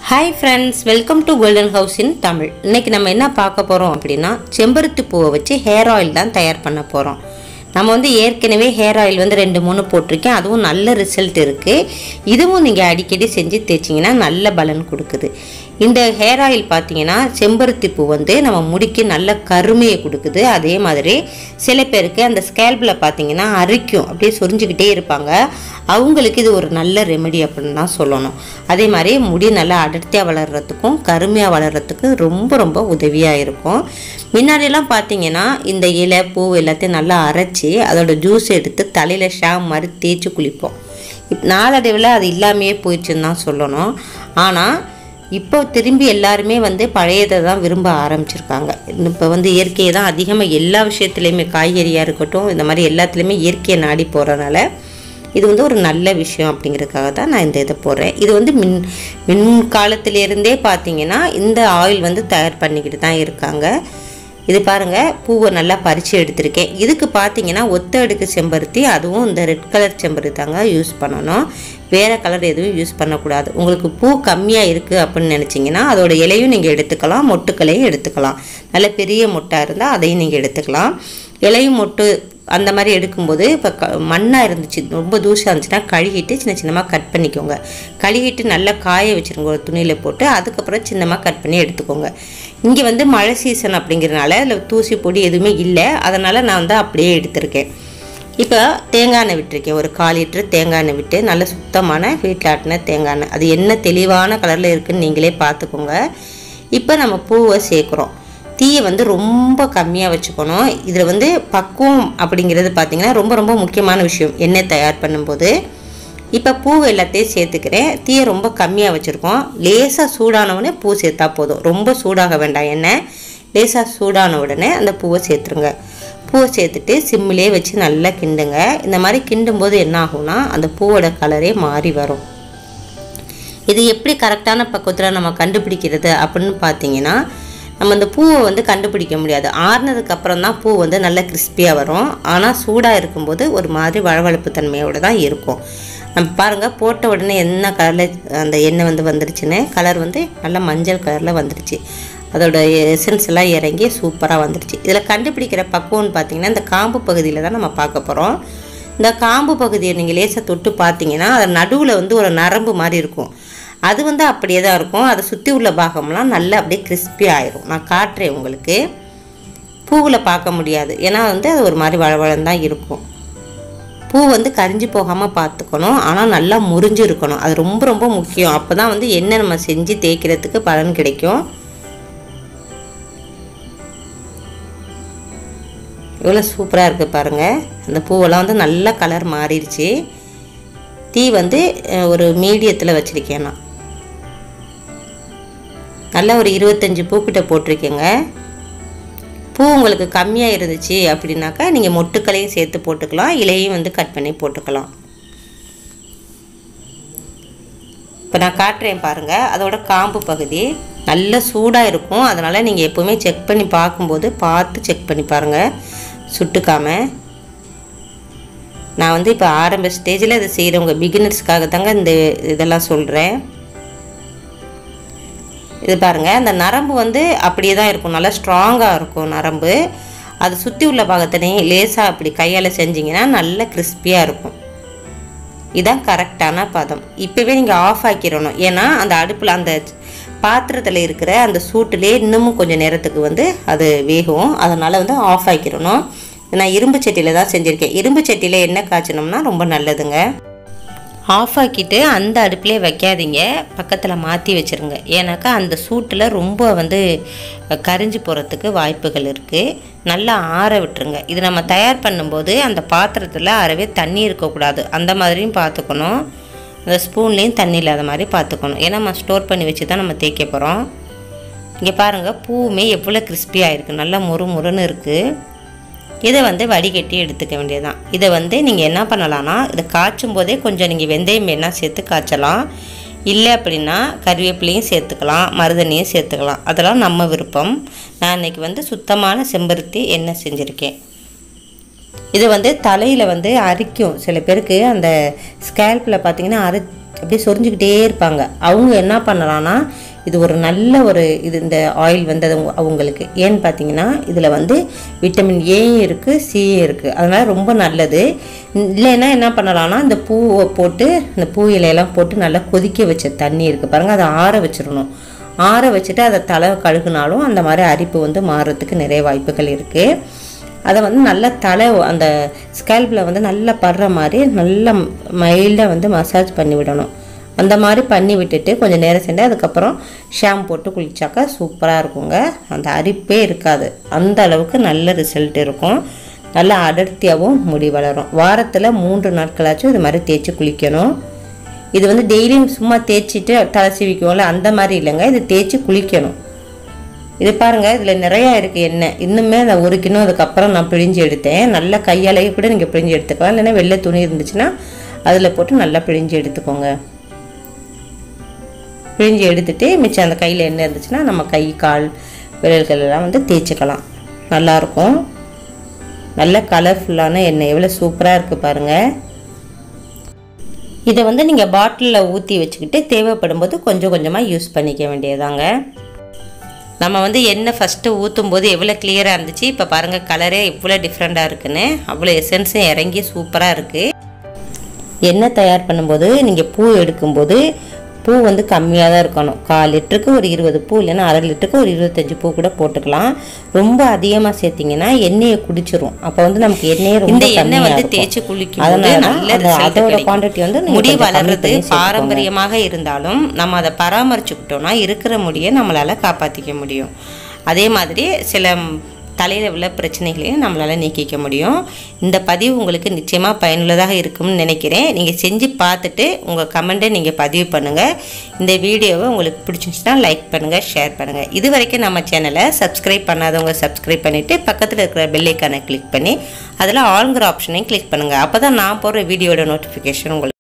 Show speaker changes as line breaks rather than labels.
Hi friends welcome to golden house in Tamil இன்னைக்கு நம்ம என்ன பார்க்க போகிறோம் அப்படின்னா செம்பருத்தி பூவை வச்சு ஹேர் ஆயில் தான் தயார் பண்ண போகிறோம் நம்ம வந்து ஏற்கனவே ஹேர் ஆயில் வந்து ரெண்டு மூணு போட்டிருக்கேன் அதுவும் நல்ல ரிசல்ட் இருக்குது இதுவும் நீங்கள் அடிக்கடி செஞ்சு தேய்ச்சிங்கன்னா நல்ல பலன் கொடுக்குது இந்த ஹேர் ஆயில் பார்த்தீங்கன்னா செம்பருத்தி பூ வந்து நம்ம முடிக்கு நல்ல கருமையை கொடுக்குது அதே மாதிரி சில பேருக்கு அந்த ஸ்கேல்பில் பார்த்தீங்கன்னா அரிக்கும் அப்படியே சொரிஞ்சுக்கிட்டே இருப்பாங்க அவங்களுக்கு இது ஒரு நல்ல ரெமெடி அப்படின்னு தான் சொல்லணும் அதே மாதிரி முடி நல்லா அடர்த்தியாக வளர்கிறதுக்கும் கருமையாக வளர்கிறதுக்கு ரொம்ப ரொம்ப உதவியாக இருக்கும் முன்னாடியெல்லாம் பார்த்தீங்கன்னா இந்த இலை பூ எல்லாத்தையும் நல்லா அரைச்சி அதோட ஜூஸ் எடுத்து தலையில் ஷாம் மாதிரி தேய்ச்சி குளிப்போம் இப் நாளடைவில் அது இல்லாமையே போயிடுச்சுன்னு தான் சொல்லணும் ஆனால் இப்போ திரும்பி எல்லாருமே வந்து பழையதை தான் விரும்ப ஆரம்பிச்சிருக்காங்க இப்போ வந்து இயற்கையை தான் அதிகமாக எல்லா விஷயத்துலையுமே காய்கறியாக இருக்கட்டும் இந்த மாதிரி எல்லாத்துலேயுமே இயற்கையை நாடி போகிறனால இது வந்து ஒரு நல்ல விஷயம் அப்படிங்கிறதுக்காக தான் நான் இந்த இதை போடுறேன் இது வந்து மின் மின் காலத்திலேருந்தே பார்த்தீங்கன்னா இந்த ஆயில் வந்து தயார் பண்ணிக்கிட்டு தான் இருக்காங்க இது பாருங்கள் பூவை நல்லா பறித்து எடுத்திருக்கேன் இதுக்கு பார்த்தீங்கன்னா ஒத்த அடுக்கு செம்பருத்தி அதுவும் இந்த ரெட் கலர் செம்பருத்தி தாங்க யூஸ் பண்ணணும் வேறு கலர் எதுவும் யூஸ் பண்ணக்கூடாது உங்களுக்கு பூ கம்மியாக இருக்குது அப்படின்னு நினச்சிங்கன்னா அதோட இலையும் நீங்கள் எடுத்துக்கலாம் மொட்டுக்களையும் எடுத்துக்கலாம் நல்ல பெரிய மொட்டாக இருந்தால் அதையும் நீங்கள் எடுத்துக்கலாம் இலையும் மொட்டு அந்த மாதிரி எடுக்கும்போது இப்போ க மண்ணாக இருந்துச்சு ரொம்ப தூசாக இருந்துச்சுன்னா கழுகிட்டு சின்ன சின்னமாக கட் பண்ணிக்கோங்க கழுகிட்டு நல்லா காய வச்சுருங்க ஒரு துணியில் போட்டு அதுக்கப்புறம் சின்னமாக கட் பண்ணி எடுத்துக்கோங்க இங்கே வந்து மழை சீசன் அப்படிங்கிறனால அதில் தூசி பொடி எதுவுமே இல்லை அதனால் நான் வந்து அப்படியே எடுத்திருக்கேன் இப்போ தேங்காய் எண்ணெய் விட்டுருக்கேன் ஒரு கால் லிட்டர் தேங்காய் எண்ணெய் விட்டு நல்ல சுத்தமான வீட்டில் ஆட்டின தேங்காய் எண்ணெய் அது என்ன தெளிவான கலரில் இருக்குன்னு நீங்களே பார்த்துக்கோங்க இப்போ நம்ம பூவை சேர்க்குறோம் தீயை வந்து ரொம்ப கம்மியாக வச்சுக்கணும் இதில் வந்து பக்குவம் அப்படிங்கிறது பார்த்திங்கன்னா ரொம்ப ரொம்ப முக்கியமான விஷயம் எண்ணெய் தயார் பண்ணும்போது இப்போ பூ எல்லாத்தையும் சேர்த்துக்கிறேன் தீயை ரொம்ப கம்மியாக வச்சுருக்கோம் லேசாக சூடானவுடனே பூ சேர்த்தா போதும் ரொம்ப சூடாக வேண்டாம் எண்ணெய் லேசாக சூடான உடனே அந்த பூவை சேர்த்துருங்க பூவை சேர்த்துட்டு சிம்மிலே வச்சு நல்லா கிண்டுங்க இந்த மாதிரி கிண்டும்போது என்ன ஆகும்னா அந்த பூவோட கலரே மாறி வரும் இது எப்படி கரெக்டான பக்குவத்தில் நம்ம கண்டுபிடிக்கிறது அப்படின்னு பார்த்தீங்கன்னா நம்ம இந்த பூவை வந்து கண்டுபிடிக்க முடியாது ஆறுனதுக்கு அப்புறம் தான் பூ வந்து நல்லா கிறிஸ்பியாக வரும் ஆனால் சூடாக இருக்கும்போது ஒரு மாதிரி வளவளப்பு தன்மையோடு தான் இருக்கும் நம்ம பாருங்கள் போட்ட உடனே என்ன கலரில் அந்த எண்ணெய் வந்து வந்துருச்சுன்னு கலர் வந்து நல்லா மஞ்சள் கலரில் வந்துருச்சு அதோட எசன்ஸ் எல்லாம் இறங்கி சூப்பராக வந்துருச்சு இதில் கண்டுபிடிக்கிற பக்குவம்னு பார்த்தீங்கன்னா இந்த காம்பு பகுதியில் தான் நம்ம பார்க்க போகிறோம் இந்த காம்பு பகுதியை நீங்கள் லேசாக தொட்டு பார்த்தீங்கன்னா அது நடுவில் வந்து ஒரு நரம்பு மாதிரி இருக்கும் அது வந்து அப்படியே தான் இருக்கும் அதை சுற்றி உள்ள பாகம்லாம் நல்லா அப்படியே கிறிஸ்பி ஆயிரும் நான் காட்டுறேன் உங்களுக்கு பூவில் பார்க்க முடியாது ஏன்னா வந்து அது ஒரு மாதிரி வளவளம் தான் இருக்கும் பூ வந்து கரிஞ்சு போகாமல் பார்த்துக்கணும் ஆனால் நல்லா முறிஞ்சு இருக்கணும் அது ரொம்ப ரொம்ப முக்கியம் அப்போ தான் வந்து என்ன நம்ம செஞ்சு தேய்க்கிறதுக்கு பலன் கிடைக்கும் இவ்வளோ சூப்பராக இருக்குது பாருங்கள் அந்த பூவெல்லாம் வந்து நல்ல கலர் மாறிடுச்சு தீ வந்து ஒரு மீடியத்தில் வச்சுருக்கேன் நான் நல்லா ஒரு இருபத்தஞ்சி பூக்கிட்ட போட்டிருக்கேங்க பூ உங்களுக்கு கம்மியாக இருந்துச்சு அப்படின்னாக்கா நீங்கள் மொட்டுக்களையும் சேர்த்து போட்டுக்கலாம் இலையும் வந்து கட் பண்ணி போட்டுக்கலாம் இப்போ நான் காட்டுறேன் பாருங்கள் அதோட காம்பு பகுதி நல்ல சூடாக இருக்கும் அதனால் நீங்கள் எப்போவுமே செக் பண்ணி பார்க்கும்போது பார்த்து செக் பண்ணி பாருங்கள் சுட்டுக்காமல் நான் வந்து இப்போ ஆரம்ப ஸ்டேஜில் இதை செய்கிறவங்க பிகினர்ஸ்க்காக தாங்க இந்த இதெல்லாம் சொல்கிறேன் இது பாருங்கள் அந்த நரம்பு வந்து அப்படியே தான் இருக்கும் நல்லா ஸ்ட்ராங்காக இருக்கும் நரம்பு அது சுற்றி உள்ள பாகத்தினையும் லேசாக அப்படி கையால் செஞ்சிங்கன்னா நல்ல கிறிஸ்பியாக இருக்கும் இதுதான் கரெக்டான பதம் இப்போவே நீங்கள் ஆஃப் ஆக்கிடணும் ஏன்னா அந்த அடுப்பில் அந்த பாத்திரத்தில் இருக்கிற அந்த சூட்டுலேயே இன்னமும் கொஞ்சம் நேரத்துக்கு வந்து அது வேகும் அதனால் வந்து ஆஃப் ஆக்கிடணும் நான் இரும்பு சட்டியில் தான் செஞ்சுருக்கேன் இரும்பு சட்டியில் எண்ணெய் காய்ச்சணும்னா ரொம்ப நல்லதுங்க ஆஃப் ஆக்கிட்டு அந்த அடுப்பிலே வைக்காதீங்க பக்கத்தில் மாற்றி வச்சுருங்க ஏன்னாக்கா அந்த சூட்டில் ரொம்ப வந்து கரிஞ்சு போகிறதுக்கு வாய்ப்புகள் இருக்குது நல்லா ஆற விட்டுருங்க இது நம்ம தயார் பண்ணும்போது அந்த பாத்திரத்தில் அறவே தண்ணி இருக்கக்கூடாது அந்த மாதிரியும் பார்த்துக்கணும் அந்த ஸ்பூன்லேயும் தண்ணி இல்லாத மாதிரி பார்த்துக்கணும் ஏன்னா நம்ம ஸ்டோர் பண்ணி வச்சு தான் நம்ம தேய்க்க போகிறோம் இங்கே பாருங்கள் பூவுமே எவ்வளோ கிறிஸ்பியாக இருக்குது நல்லா முறு முறுன்னு இருக்குது இதை வந்து வடிகட்டி எடுத்துக்க வேண்டியதுதான் இதை வந்து நீங்கள் என்ன பண்ணலான்னா இதை காய்ச்சும் போதே கொஞ்சம் நீங்கள் வெந்தயம் வேணால் சேர்த்து காய்ச்சலாம் இல்லை அப்படின்னா கறிவேப்பிலையும் சேர்த்துக்கலாம் மருதணியும் சேர்த்துக்கலாம் அதெல்லாம் நம்ம விருப்பம் நான் இன்றைக்கி வந்து சுத்தமான செம்பருத்தி எண்ணெய் செஞ்சுருக்கேன் இது வந்து தலையில் வந்து அரிக்கும் சில பேருக்கு அந்த ஸ்கேல்பில் பார்த்தீங்கன்னா அரி அப்படியே சொரிஞ்சுக்கிட்டே இருப்பாங்க அவங்க என்ன பண்ணலான்னா இது ஒரு நல்ல ஒரு இது இந்த ஆயில் வந்து அது அவங்க- அவங்களுக்கு ஏன்னு பார்த்தீங்கன்னா இதில் வந்து விட்டமின் ஏயும் இருக்குது சியும் இருக்குது அதனால் ரொம்ப நல்லது இல்லைன்னா என்ன பண்ணலாம்னா இந்த பூவை போட்டு இந்த பூ இலையெல்லாம் போட்டு நல்லா கொதிக்க வச்ச தண்ணி இருக்குது பாருங்கள் அதை ஆற வச்சிடணும் ஆற வச்சுட்டு அதை தலை கழுகுனாலும் அந்த மாதிரி அரிப்பு வந்து மாறுறதுக்கு நிறைய வாய்ப்புகள் இருக்குது அதை வந்து நல்லா தலை அந்த ஸ்கேல்பில் வந்து நல்லா படுற மாதிரி நல்லா மைல்டாக வந்து மசாஜ் பண்ணி விடணும் அந்த மாதிரி பண்ணி விட்டுட்டு கொஞ்சம் நேரம் சென்று அதுக்கப்புறம் ஷாம்பு போட்டு குளிச்சாக்கா சூப்பராக இருக்குங்க அந்த அரிப்பே இருக்காது அந்த அளவுக்கு நல்ல ரிசல்ட் இருக்கும் நல்லா அடர்த்தியாகவும் முடி வளரும் வாரத்தில் மூன்று நாட்களாச்சும் இது மாதிரி தேய்ச்சி குளிக்கணும் இது வந்து டெய்லியும் சும்மா தேய்ச்சிட்டு தலை சீவிக்குவோம்ல அந்த மாதிரி இல்லைங்க இது தேய்ச்சி குளிக்கணும் இது பாருங்க இதில் நிறையா இருக்குது எண்ணெய் இன்னுமே அதை ஒரு கிலோ அதுக்கப்புறம் நான் பிழிஞ்சு எடுத்தேன் நல்லா கையாலேயே கூட நீங்கள் பிழிஞ்சு எடுத்துக்கலாம் இல்லைன்னா வெள்ளை துணி இருந்துச்சுன்னா அதில் போட்டு நல்லா பிழிஞ்சு எடுத்துக்கோங்க பிழிஞ்சு எடுத்துட்டு மிச்சம் அந்த கையில் எண்ணெய் இருந்துச்சுன்னா நம்ம கை கால் விரல்கள் எல்லாம் வந்து தேய்ச்சிக்கலாம் நல்லாயிருக்கும் நல்ல கலர்ஃபுல்லான எண்ணெய் எவ்வளோ சூப்பராக இருக்குது பாருங்கள் இதை வந்து நீங்கள் பாட்டிலில் ஊற்றி வச்சுக்கிட்டு தேவைப்படும் போது கொஞ்சம் கொஞ்சமாக யூஸ் பண்ணிக்க வேண்டியதாங்க நம்ம வந்து எண்ணெய் ஃபஸ்ட்டு ஊற்றும் போது எவ்வளோ கிளியராக இருந்துச்சு இப்போ பாருங்கள் கலரே இவ்வளோ டிஃப்ரெண்ட்டாக இருக்குன்னு அவ்வளோ எசன்ஸும் இறங்கி சூப்பராக இருக்குது எண்ணெய் தயார் பண்ணும்போது நீங்கள் பூ எடுக்கும்போது பூ வந்து கம்மியாக தான் இருக்கணும் கால் லிட்டருக்கு ஒரு இருபது பூ இல்லைன்னா அரை லிட்டருக்கு ஒரு இருபத்தஞ்சு பூ கூட போட்டுக்கலாம் ரொம்ப அதிகமாக சேர்த்திங்கன்னா எண்ணெயை குடிச்சிரும் அப்போ வந்து நமக்கு எண்ணெயை ரொம்ப
இந்த எண்ணெய்
கம்மியா
வந்து
இருக்கும்.
தேய்ச்சி குளிக்கும்
அதனால
நல்ல
அந்த
ரிசல்ட்
அதோட
கிடைக்கும்
குவான்டிட்டி வந்து நீங்க
முடி
கொஞ்சம் கம்மி
வளர்றது
பண்ணி சேர்த்துக்கோங்க.
பாரம்பரியமாக இருந்தாலும் நம்ம அதை பராமரிச்சுக்கிட்டோம்னா இருக்கிற முடியை நம்மளால காப்பாற்றிக்க முடியும் அதே மாதிரி சில தலையில் உள்ள பிரச்சனைகளையும் நம்மளால் நீக்கிக்க முடியும் இந்த பதிவு உங்களுக்கு நிச்சயமாக பயனுள்ளதாக இருக்கும்னு நினைக்கிறேன் நீங்கள் செஞ்சு பார்த்துட்டு உங்கள் கமெண்ட்டை நீங்கள் பதிவு பண்ணுங்கள் இந்த வீடியோவை உங்களுக்கு பிடிச்சிருந்துச்சுன்னா லைக் பண்ணுங்கள் ஷேர் பண்ணுங்கள் இது வரைக்கும் நம்ம சேனலை சப்ஸ்கிரைப் பண்ணாதவங்க சப்ஸ்கிரைப் பண்ணிவிட்டு பக்கத்தில் இருக்கிற பெல் ஐக்கானை கிளிக் பண்ணி அதில் ஆளுங்கிற ஆப்ஷனையும் கிளிக் பண்ணுங்கள் அப்போ தான் நான் போடுற வீடியோட நோட்டிஃபிகேஷன் உங்களுக்கு